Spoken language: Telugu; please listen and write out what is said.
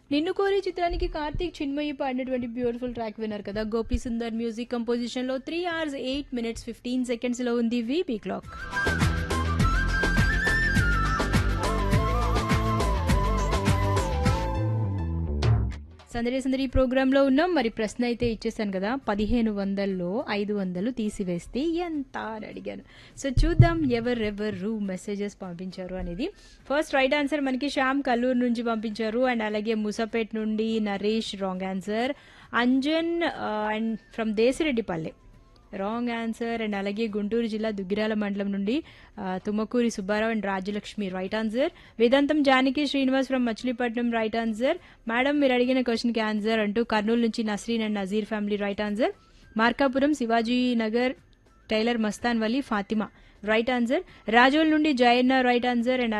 నిన్ను కోరి చిత్రానికి కార్తీక్ చిన్మయి పాడినటువంటి బ్యూటిఫుల్ ట్రాక్ విన్నారు కదా గోపి సుందర్ మ్యూజిక్ కంపోజిషన్ లో three hours eight minutes fifteen seconds లో ఉంది వీబీ క్లాక్ సందడి సందడి ప్రోగ్రాంలో ఉన్నాం మరి ప్రశ్న అయితే ఇచ్చేసాను కదా పదిహేను వందల్లో ఐదు వందలు తీసివేస్తే ఎంత అని అడిగాను సో చూద్దాం ఎవరెవరు మెసేజెస్ పంపించారు అనేది ఫస్ట్ రైట్ ఆన్సర్ మనకి శ్యామ్ కల్లూరు నుంచి పంపించారు అండ్ అలాగే ముసాపేట్ నుండి Naresh wrong answer Anjan and from Desireddipalle wrong answer and అలాగే గుంటూరు జిల్లా దుగ్గిరాల మండలం నుండి ఆ, Tummakuri Subbarao and Rajalakshmi right answer Vedantham Janaki Srinivas from Machilipatnam right answer madam మీరు అడిగిన క్వశ్చన్కి ఆన్సర్ అంటూ కర్నూలు నుంచి Nasreen and Nazeer family right answer Markapuram Shivaji Nagar tailor Mastan Vali Fatima right answer Rajole నుండి జయన్న రైట్ ఆన్సర్ అండ్